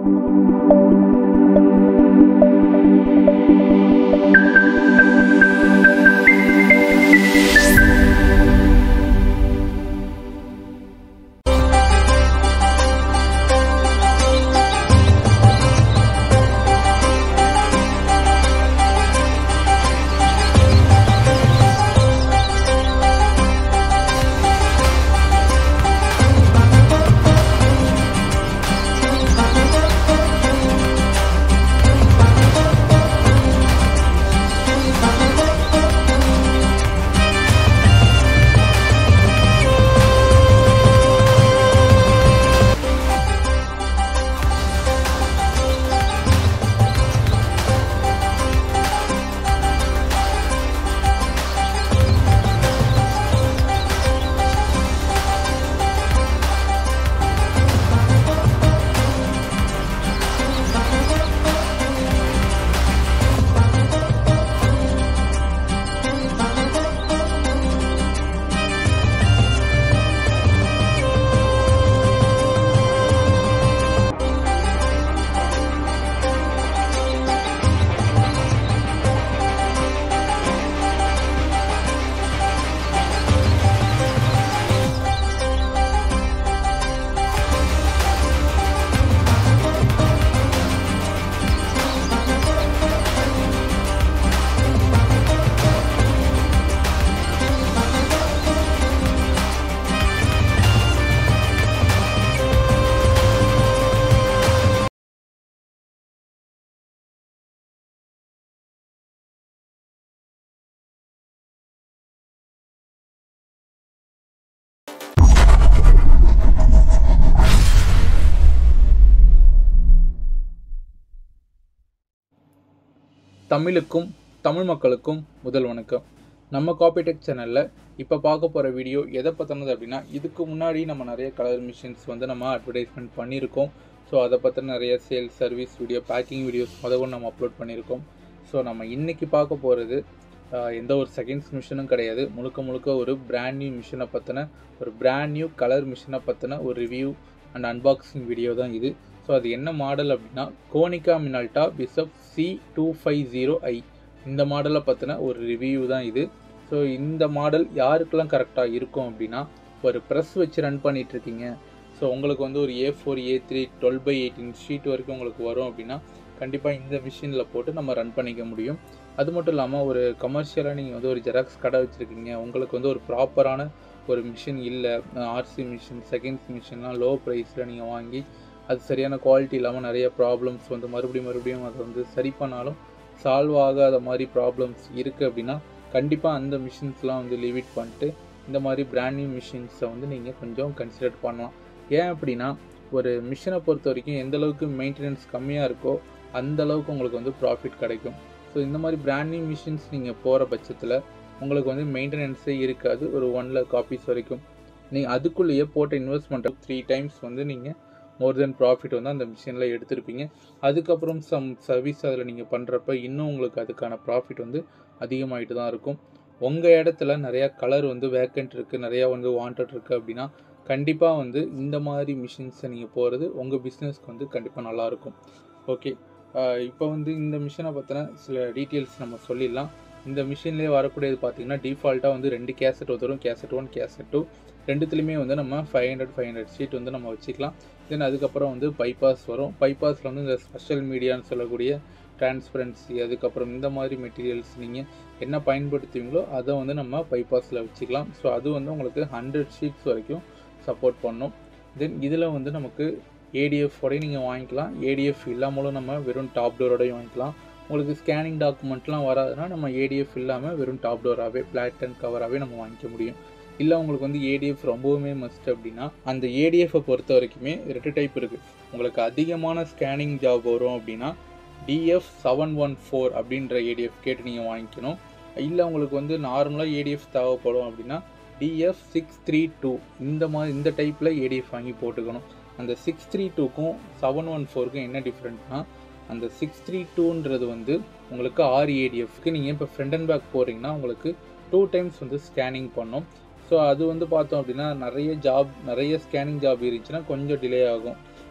தமிழுக்கும் தமிழ் மக்களுக்கும் முதல் வணக்கம் நம்ம காப்பிடெக் சேனலில் இப்போ பார்க்க போகிற வீடியோ எதை பற்றினது அப்படின்னா இதுக்கு முன்னாடி நம்ம நிறைய கலர் மிஷின்ஸ் வந்து நம்ம அட்வர்டைஸ்மெண்ட் பண்ணியிருக்கோம் ஸோ அதை பற்றின நிறைய sales service video packing videos முதல்ல நம்ம அப்லோட் பண்ணியிருக்கோம் ஸோ நம்ம இன்றைக்கி பார்க்க போகிறது எந்த ஒரு செகண்ட்ஸ் மிஷினும் கிடையாது முழுக்க முழுக்க ஒரு பிராண்ட் நியூ மிஷினை பற்றின ஒரு பிராண்ட் நியூ கலர் மிஷினை பற்றின ஒரு ரிவ்யூ அண்ட் அன்பாக்சிங் வீடியோ தான் இது ஸோ அது என்ன மாடல் அப்படின்னா Konica Minolta bizhub C two five zero i இந்த மாடலை பற்றின ஒரு ரிவ்யூ தான் இது ஸோ இந்த மாடல் யாருக்கெல்லாம் கரெக்டாக இருக்கும் அப்படின்னா ஒரு ப்ரெஸ் வச்சு ரன் பண்ணிட்டு இருக்கீங்க ஸோ உங்களுக்கு வந்து ஒரு A four A three twelve by eighteen sheet வரைக்கும் உங்களுக்கு வரும் அப்படின்னா கண்டிப்பாக இந்த மிஷினில் போட்டு நம்ம ரன் பண்ணிக்க முடியும் அது மட்டும் இல்லாமல் ஒரு கமர்ஷியலாக நீங்கள் வந்து ஒரு ஜெராக்ஸ் கடை வச்சுருக்கீங்க உங்களுக்கு வந்து ஒரு ப்ராப்பரான ஒரு மிஷின் இல்லை ஆர்சி மிஷின் செகண்ட்ஸ் மிஷின்லாம் லோ ப்ரைஸில் நீங்கள் வாங்கி அது சரியான குவாலிட்டி இல்லாமல் நிறைய ப்ராப்ளம்ஸ் வந்து மறுபடியும் மறுபடியும் அதை வந்து சரி பண்ணாலும் சால்வ் ஆகாத மாதிரி ப்ராப்ளம்ஸ் இருக்குது அப்படின்னா கண்டிப்பாக அந்த மிஷின்ஸ்லாம் வந்து லிமிட் பண்ணிட்டு இந்த மாதிரி பிராண்ட் நியூ மிஷின்ஸை வந்து நீங்கள் கொஞ்சம் கன்சிடர் பண்ணலாம் ஏன் அப்படின்னா ஒரு மிஷினை பொறுத்த வரைக்கும் எந்த அளவுக்கு மெயின்டெனன்ஸ் கம்மியாக இருக்கோ அந்த அளவுக்கு உங்களுக்கு வந்து ப்ராஃபிட் கிடைக்கும் ஸோ இந்த மாதிரி பிராண்ட் நியூ மிஷின்ஸ் நீங்கள் போகிற பட்சத்தில் உங்களுக்கு வந்து மெயின்டெனன்ஸே இருக்காது ஒரு ஒன்ல காப்பீஸ் வரைக்கும் நீங்கள் அதுக்குள்ளேயே போட்ட இன்வெஸ்ட்மெண்ட் த்ரீ டைம்ஸ் வந்து நீங்கள் மோர் தென் ப்ராஃபிட் வந்து அந்த மிஷினில் எடுத்திருப்பீங்க அதுக்கப்புறம் சம் சர்வீஸ் அதில் நீங்கள் பண்ணுறப்ப இன்னும் உங்களுக்கு அதுக்கான ப்ராஃபிட் வந்து அதிகமாகிட்டு தான் இருக்கும் உங்கள் இடத்துல நிறையா கலர் வந்து வேக்கண்ட் இருக்குது நிறையா வந்து வாண்டட் இருக்குது அப்படின்னா கண்டிப்பாக வந்து இந்த மாதிரி மிஷின்ஸை நீங்கள் போகிறது உங்கள் பிஸ்னஸ்க்கு வந்து கண்டிப்பாக நல்லாயிருக்கும் ஓகே இப்போ வந்து இந்த மிஷினை பற்றின சில டீட்டெயில்ஸ் நம்ம சொல்லிடலாம் இந்த மிஷின்லேயே வரக்கூடியது பார்த்தீங்கன்னா டிஃபால்ட்டாக வந்து ரெண்டு கேசட் வரும் கேசட் ஒன் கேசட் டூ ரெண்டுத்துலேயுமே வந்து நம்ம five hundred five hundred sheet வந்து நம்ம வச்சுக்கலாம் தென் அதுக்கப்புறம் வந்து பைபாஸ் வரும் பைபாஸில் வந்து இந்த ஸ்பெஷல் மீடியான்னு சொல்லக்கூடிய டிரான்ஸ்பரன்சி அதுக்கப்புறம் இந்த மாதிரி மெட்டீரியல்ஸ் நீங்கள் என்ன பயன்படுத்துவீங்களோ அதை வந்து நம்ம பைபாஸில் வச்சுக்கலாம் ஸோ அது வந்து உங்களுக்கு ஹண்ட்ரட் ஷீட்ஸ் வரைக்கும் சப்போர்ட் பண்ணும் தென் இதில் வந்து நமக்கு ஏடிஎஃபோடய நீங்கள் வாங்கிக்கலாம் ஏடிஎஃப் இல்லாமலும் நம்ம வெறும் டாப் டோரோடையும் வாங்கிக்கலாம் உங்களுக்கு ஸ்கேனிங் டாக்குமெண்ட்லாம் வராதுன்னா நம்ம ஏடிஎஃப் இல்லாமல் வெறும் டாப் டோராகவே பிளாட் அண்ட் கவராகவே நம்ம வாங்கிக்க முடியும் இல்லை உங்களுக்கு வந்து ஏடிஎஃப் ரொம்பவுமே மஸ்ட் அப்படின்னா அந்த ஏடிஎஃப்பை பொறுத்த வரைக்குமே ரெண்டு டைப் இருக்குது உங்களுக்கு அதிகமான ஸ்கேனிங் ஜாப் வரும் அப்படின்னா டிஎஃப் செவன் ஒன் ஃபோர் அப்படின்ற ஏடிஎஃப் கேட்டு நீங்கள் வாங்கிக்கணும் இல்லை உங்களுக்கு வந்து நார்மலாக ஏடிஎஃப் தேவைப்படும் அப்படின்னா டிஎஃப் சிக்ஸ் த்ரீ டூ இந்த மாதிரி இந்த டைப்பில் ஏடிஎஃப் வாங்கி போட்டுக்கணும் அந்த சிக்ஸ் த்ரீ டூக்கும் செவன் ஒன் ஃபோருக்கும் என்ன டிஃப்ரெண்ட்னா அந்த சிக்ஸ் த்ரீ டூன்றது வந்து உங்களுக்கு ஆறு ஏடிஎஃப்க்கு நீங்கள் இப்போ ஃப்ரண்ட் அண்ட் பேக் போகிறீங்கன்னா உங்களுக்கு டூ டைம்ஸ் வந்து ஸ்கேனிங் பண்ணும் ஸோ அது வந்து பார்த்தோம் அப்படின்னா நிறைய ஜாப் நிறைய ஸ்கேனிங் ஜாப் இருந்துச்சுன்னா கொஞ்சம் டிலே ஆகும்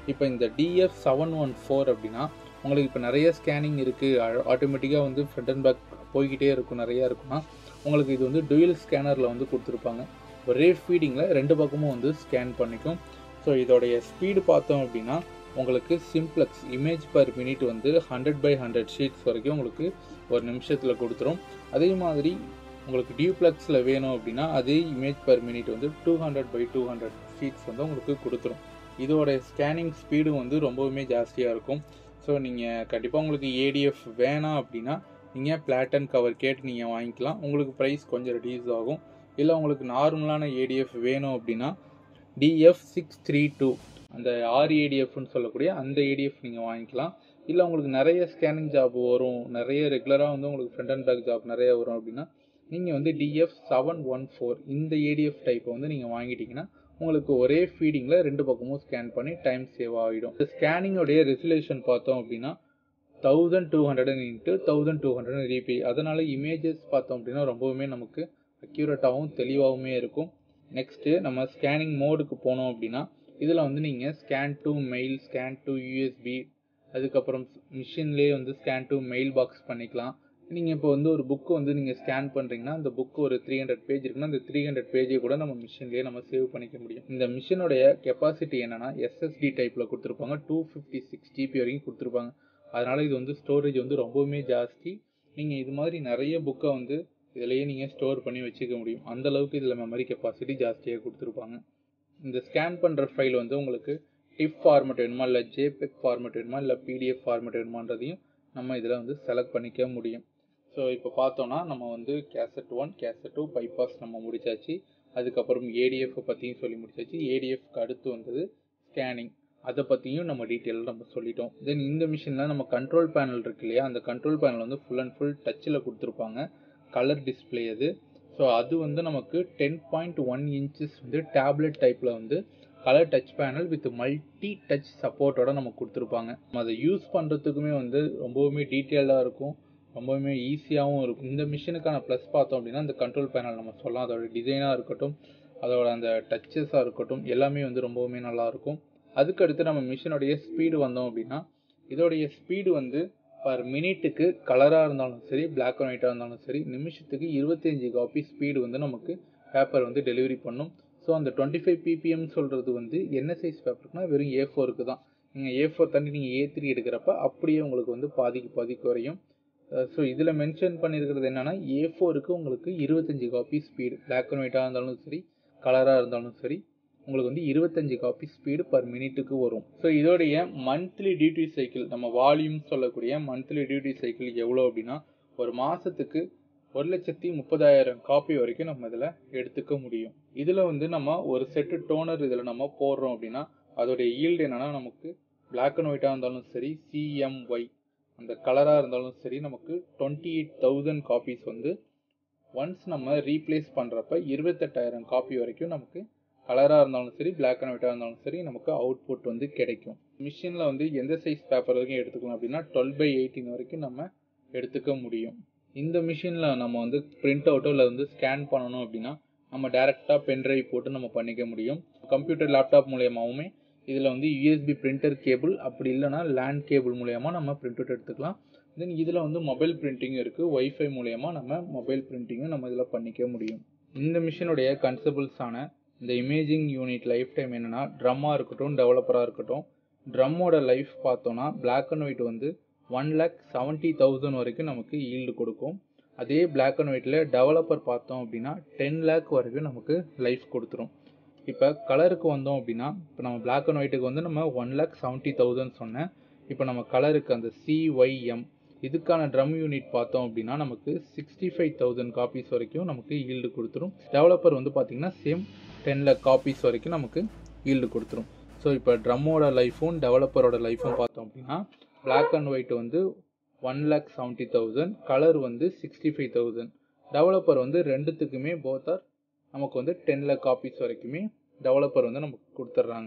இப்போ இந்த டிஎஃப் செவன் ஒன் ஃபோர் அப்படின்னா உங்களுக்கு இப்போ நிறைய ஸ்கேனிங் இருக்குது ஆட்டோமேட்டிக்காக வந்து ஃப்ரண்ட் அண்ட் பேக் போய்கிட்டே இருக்கும் நிறையா இருக்குன்னா உங்களுக்கு இது வந்து டுயல் ஸ்கேனரில் வந்து கொடுத்துருப்பாங்க ஒரே ஃபீடிங்கில் ரெண்டு பக்கமும் வந்து ஸ்கேன் பண்ணிக்கும் ஸோ இதோடைய ஸ்பீடு பார்த்தோம் அப்படின்னா உங்களுக்கு சிம்ப்ளெக்ஸ் இமேஜ் பர் மினிட் வந்து ஹண்ட்ரட் பை ஹண்ட்ரட் ஷீட்ஸ் வரைக்கும் உங்களுக்கு ஒரு நிமிஷத்தில் கொடுத்துரும் அதே மாதிரி உங்களுக்கு டியூப்ளெக்ஸில் வேணும் அப்படின்னா அதே இமேஜ் பர் மினிட் வந்து two hundred by two hundred sheets வந்து உங்களுக்கு கொடுத்துரும் இதோட ஸ்கேனிங் ஸ்பீடும் வந்து ரொம்பவுமே ஜாஸ்தியாக இருக்கும் ஸோ நீங்கள் கண்டிப்பாக உங்களுக்கு ஏடிஎஃப் வேணாம் அப்படின்னா நீங்கள் பிளாட்டன் கவர் கேட்டு நீங்கள் வாங்கிக்கலாம் உங்களுக்கு ப்ரைஸ் கொஞ்சம் ரெடியூஸ் ஆகும் இல்லை உங்களுக்கு நார்மலான ஏடிஎஃப் வேணும் அப்படின்னா டிஎஃப் சிக்ஸ் த்ரீ டூ அந்த ஆர்ஏடிஎஃப்னு சொல்லக்கூடிய அந்த ஏடிஎஃப் நீங்கள் வாங்கிக்கலாம் இல்லை உங்களுக்கு நிறைய ஸ்கேனிங் ஜாப் வரும் நிறைய ரெகுலராக வந்து உங்களுக்கு ஃப்ரண்ட் அண்ட் பேக் ஜாப் நிறைய வரும் அப்படின்னா நீங்கள் வந்து டிஎஃப் செவன் ஒன் ஃபோர் இந்த ஏடிஎஃப் டைப்பை வந்து நீங்கள் வாங்கிட்டீங்கன்னா உங்களுக்கு ஒரே ஃபீடிங்கில் ரெண்டு பக்கமும் ஸ்கேன் பண்ணி டைம் சேவ் ஆகிடும் இந்த ஸ்கேனிங்கோடைய ரெசுலேஷன் பார்த்தோம் அப்படின்னா thousand two hundred into thousand two hundred ரீபி அதனால் இமேஜஸ் பார்த்தோம் அப்படின்னா ரொம்பவுமே நமக்கு அக்யூரேட்டாகவும் தெளிவாகவுமே இருக்கும் நெக்ஸ்ட்டு நம்ம ஸ்கேனிங் மோடுக்கு போனோம் அப்படின்னா இதில் வந்து நீங்கள் scan to mail scan to USB அதுக்கப்புறம் மிஷின்லேயே வந்து ஸ்கேன் டு மெயில் பாக்ஸ் பண்ணிக்கலாம் நீங்கள் இப்போ வந்து ஒரு புக்கு வந்து நீங்கள் ஸ்கேன் பண்ணுறீங்கன்னா அந்த புக்கு ஒரு த்ரீ ஹண்ட்ரட் பேஜ் இருக்குன்னா அந்த த்ரீ ஹண்ட்ரட் பேஜை கூட நம்ம மிஷின்லேயே நம்ம சேவ் பண்ணிக்க முடியும் இந்த மிஷினுடைய கெப்பாசிட்டி என்னன்னா எஸ்எஸ்டி டைப்பில் கொடுத்துருப்பாங்க டூ ஃபிஃப்டி சிக்ஸ் ஜிபி வரைக்கும் கொடுத்துருப்பாங்க அதனால் இது வந்து ஸ்டோரேஜ் வந்து ரொம்பவுமே ஜாஸ்தி நீங்கள் இது மாதிரி நிறைய புக்கை வந்து இதிலேயே நீங்கள் ஸ்டோர் பண்ணி வச்சுக்க முடியும் அந்த அளவுக்கு இதில் மெமரி கெப்பாசிட்டி ஜாஸ்தியாக கொடுத்துருப்பாங்க இந்த ஸ்கேன் பண்ணுற ஃபைல் வந்து உங்களுக்கு டிப் ஃபார்மேட் வேணுமா இல்லை ஜேபெக் ஃபார்மேட் வேணுமா இல்லை பிடிஎஃப் ஃபார்மேட் வேணுமான்றதையும் நம்ம இதில் வந்து செலக்ட் பண்ணிக்க முடியும் ஸோ இப்போ பார்த்தோன்னா நம்ம வந்து cassette one cassette two bypass நம்ம முடிச்சாச்சு அதுக்கப்புறம் ஏடிஎஃப் பற்றியும் சொல்லி முடிச்சாச்சு ஏடிஎஃப்க்கு அடுத்து வந்தது ஸ்கேனிங் அதை பற்றியும் நம்ம டீட்டெயிலாக நம்ம சொல்லிட்டோம் தென் இந்த மிஷினில் நம்ம கண்ட்ரோல் பேனல் இருக்கு இல்லையா அந்த கண்ட்ரோல் பேனல் வந்து ஃபுல் அண்ட் ஃபுல் டச்சில் கொடுத்துருப்பாங்க கலர் டிஸ்பிளே அது ஸோ அது வந்து நமக்கு டென் பாயிண்ட் ஒன் இன்ச்சஸ் வந்து டேப்லெட் டைப்பில் வந்து colour touch panel with multi touch சப்போர்ட்டோட நமக்கு கொடுத்துருப்பாங்க நம்ம அதை யூஸ் பண்ணுறதுக்குமே வந்து ரொம்பவுமே டீட்டெயில்டாக இருக்கும் ரொம்பவுமே ஈஸியாகவும் இருக்கும் இந்த மிஷினுக்கான ப்ளஸ் பார்த்தோம் அப்படின்னா இந்த கண்ட்ரோல் பேனல் நம்ம சொல்லலாம் அதோட டிசைனாக இருக்கட்டும் அதோட அந்த டச்சஸாக இருக்கட்டும் எல்லாமே வந்து ரொம்பவுமே நல்லாயிருக்கும் அதுக்கடுத்து நம்ம மிஷினுடைய ஸ்பீடு வந்தோம் அப்படின்னா இதோடைய ஸ்பீடு வந்து பர் மினிட்டுக்கு கலராக இருந்தாலும் சரி பிளாக் அண்ட் ஒயிட்டாக இருந்தாலும் சரி நிமிஷத்துக்கு இருபத்தஞ்சி காப்பி ஸ்பீடு வந்து நமக்கு பேப்பர் வந்து டெலிவரி பண்ணும் ஸோ அந்த டுவெண்ட்டி ஃபைவ் பிபிஎம் சொல்கிறது வந்து என்ன சைஸ் பேப்பருக்குனா வெறும் ஏ ஃபோருக்கு தான் நீங்கள் ஏ ஃபோர் தாண்டி நீங்கள் ஏ த்ரீ எடுக்கிறப்ப அப்படியே உங்களுக்கு வந்து பாதிக்கு பாதி குறையும் ஸோ இதில் மென்ஷன் பண்ணியிருக்கிறது என்னென்னா ஏ ஃபோருக்கு உங்களுக்கு இருபத்தஞ்சி காப்பி ஸ்பீடு பிளாக் அண்ட் ஒயிட்டாக இருந்தாலும் சரி கலராக இருந்தாலும் சரி உங்களுக்கு வந்து இருபத்தஞ்சி காப்பி ஸ்பீடு பர் மினிட்டுக்கு வரும் ஸோ இதோடைய மந்த்லி டியூட்டி சைக்கிள் நம்ம வால்யூம் சொல்லக்கூடிய மந்த்லி டியூட்டி சைக்கிள் எவ்வளோ அப்படின்னா ஒரு மாதத்துக்கு ஒரு லட்சத்தி முப்பதாயிரம் காப்பி வரைக்கும் நம்ம இதில் எடுத்துக்க முடியும் இதில் வந்து நம்ம ஒரு செட்டு டோனர் இதில் நம்ம போடுறோம் அப்படின்னா அதோடைய ஈல்டு என்னென்னா நமக்கு பிளாக் அண்ட் ஒயிட்டாக இருந்தாலும் சரி சிஎம்ஒய் அந்த கலராக இருந்தாலும் சரி நமக்கு டுவெண்ட்டி எயிட் தௌசண்ட் காப்பீஸ் வந்து ஒன்ஸ் நம்ம ரீப்ளேஸ் பண்ணுறப்ப இருபத்தெட்டாயிரம் காப்பி வரைக்கும் நமக்கு கலராக இருந்தாலும் சரி பிளாக் அண்ட் ஒயிட்டாக இருந்தாலும் சரி நமக்கு அவுட்புட் வந்து கிடைக்கும் மிஷினில் வந்து எந்த சைஸ் பேப்பர் வரைக்கும் எடுத்துக்கலாம் அப்படின்னா டுவெல் பை எயிட்டீன் வரைக்கும் நம்ம எடுத்துக்க முடியும் இந்த மிஷினில் நம்ம வந்து பிரிண்ட் அவுட்டோ இல்லை வந்து ஸ்கேன் பண்ணணும் அப்படின்னா நம்ம டேரெக்டாக பென்ட்ரைவ் போட்டு நம்ம பண்ணிக்க முடியும் கம்ப்யூட்டர் லேப்டாப் மூலியமாகவுமே இதில் வந்து யூஎஸ்பி பிரிண்டர் கேபிள் அப்படி இல்லைனா லேண்ட் கேபிள் மூலயமா நம்ம பிரிண்ட் அவுட் எடுத்துக்கலாம் தென் இதில் வந்து மொபைல் பிரிண்டிங்கும் இருக்குது ஒய்ஃபை மூலயமா நம்ம மொபைல் பிரிண்டிங்கும் நம்ம இதில் பண்ணிக்க முடியும் இந்த மிஷினுடைய கன்சபிள்ஸான இந்த இமேஜிங் யூனிட் லைஃப் டைம் என்னென்னா ட்ரம்மாக இருக்கட்டும் டெவலப்பராக இருக்கட்டும் ட்ரம்மோட லைஃப் பார்த்தோன்னா பிளாக் அண்ட் ஒயிட் வந்து ஒன் லேக் செவன்ட்டி தௌசண்ட் வரைக்கும் நமக்கு ஈல்டு கொடுக்கும் அதே பிளாக் அண்ட் ஒயிட்டில் டெவலப்பர் பார்த்தோம் அப்படின்னா டென் லேக் வரைக்கும் நமக்கு லைஃப் கொடுத்துரும் இப்போ கலருக்கு வந்தோம் அப்படின்னா இப்போ நம்ம பிளாக் அண்ட் ஒயிட்டுக்கு வந்து நம்ம ஒன் லேக் செவன்ட்டி தௌசண்ட் சொன்னேன் இப்போ நம்ம கலருக்கு அந்த சிஒய்எம் இதுக்கான ட்ரம் யூனிட் பார்த்தோம் அப்படின்னா நமக்கு சிக்ஸ்டி ஃபைவ் தௌசண்ட் காப்பீஸ் வரைக்கும் நமக்கு ஈல்டு கொடுத்துரும் டெவலப்பர் வந்து பார்த்திங்கன்னா சேம் டென் லேக் காப்பீஸ் வரைக்கும் நமக்கு ஈல்டு கொடுத்துரும் ஸோ இப்போ ட்ரம்மோட லைஃபும் டெவலப்பரோட லைஃபும் பார்த்தோம் அப்படின்னா பிளாக் அண்ட் ஒயிட் வந்து one lakh seventy thousand colour வந்து சிக்ஸ்டி ஃபைவ் தௌசண்ட் டெவலப்பர் வந்து ரெண்டுத்துக்குமே போத்தார் நமக்கு வந்து டென் லேக் காப்பீஸ் வரைக்குமே டெவலப்பர் வந்து நமக்கு கொடுத்துட்றாங்க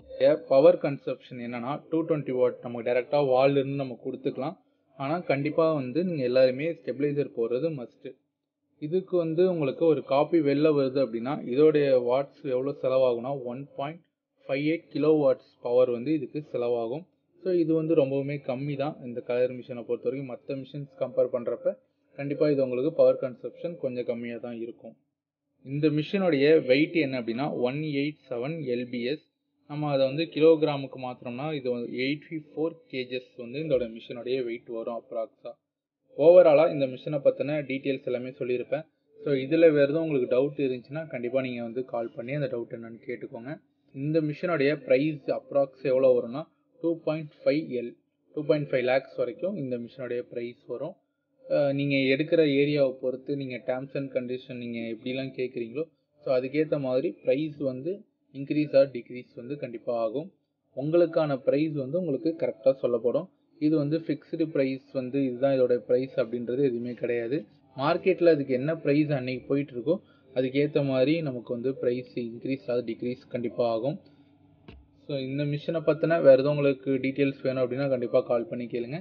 பவர் கன்சப்ஷன் என்னன்னா டூ டுவெண்ட்டி வாட் நமக்கு டேரெக்டாக வால்லேருந்து நம்ம கொடுத்துக்கலாம் ஆனால் கண்டிப்பாக வந்து நீங்கள் எல்லாருமே ஸ்டெபிளைசர் போடுறது மஸ்ட்டு இதுக்கு வந்து உங்களுக்கு ஒரு காப்பி வெளில வருது அப்படின்னா இதோடைய வாட்ஸ் எவ்வளோ செலவாகும்னா one point five eight kilo watts power வந்து இதுக்கு செலவாகும் ஸோ இது வந்து ரொம்பவுமே கம்மி தான் இந்த கலர் மிஷினை பொறுத்த வரைக்கும் மற்ற மிஷின்ஸ் கம்பேர் பண்ணுறப்ப கண்டிப்பாக இது உங்களுக்கு பவர் கன்சப்ஷன் கொஞ்சம் கம்மியாக தான் இருக்கும் இந்த மிஷினுடைய வெயிட் என்ன அப்படின்னா ஒன் எயிட் செவன் எல்பிஎஸ் நம்ம அதை வந்து கிலோகிராமுக்கு மாத்திரம்னா இது வந்து எயிட்டி ஃபோர் கேஜஸ் வந்து இதோட மிஷினுடைய வெயிட் வரும் அப்ராக்ஸாக ஓவராலாக இந்த மிஷினை பற்றின டீட்டெயில்ஸ் எல்லாமே சொல்லியிருப்பேன் ஸோ இதில் வேறு எதுவும் உங்களுக்கு டவுட் இருந்துச்சுன்னா கண்டிப்பாக நீங்கள் வந்து கால் பண்ணி அந்த டவுட் என்னன்னு கேட்டுக்கோங்க இந்த மிஷினுடைய ப்ரைஸ் அப்ராக்ஸ் எவ்வளோ வரும்னா two point five L two point five lakhs வரைக்கும் இந்த மிஷினுடைய ப்ரைஸ் வரும் நீங்கள் எடுக்கிற ஏரியாவை பொறுத்து நீங்கள் டேர்ம்ஸ் அண்ட் கண்டிஷன் நீங்கள் எப்படிலாம் கேட்குறீங்களோ ஸோ அதுக்கேற்ற மாதிரி ப்ரைஸ் வந்து இன்க்ரீஸ் ஆர் டிக்ரீஸ் வந்து கண்டிப்பாக ஆகும் உங்களுக்கான ப்ரைஸ் வந்து உங்களுக்கு கரெக்டாக சொல்லப்படும் இது வந்து ஃபிக்ஸ்டு ப்ரைஸ் வந்து இதுதான் இதோட ப்ரைஸ் அப்படின்றது எதுவுமே கிடையாது மார்க்கெட்டில் அதுக்கு என்ன ப்ரைஸ் அன்னைக்கு போயிட்டு இருக்கோ அதுக்கேற்ற மாதிரி நமக்கு வந்து ப்ரைஸ் இன்க்ரீஸ் ஆகுது டிக்ரீஸ் கண்டிப்பாக ஆகும் ஸோ இந்த மிஷினை பற்றின வேறு எதுவும் உங்களுக்கு டீட்டெயில்ஸ் வேணும் அப்படின்னா கண்டிப்பாக கால் பண்ணி கேளுங்க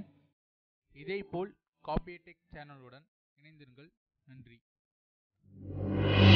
இதே போல் காப்பிடெக் சேனலுடன் இணைந்திருங்கள் நன்றி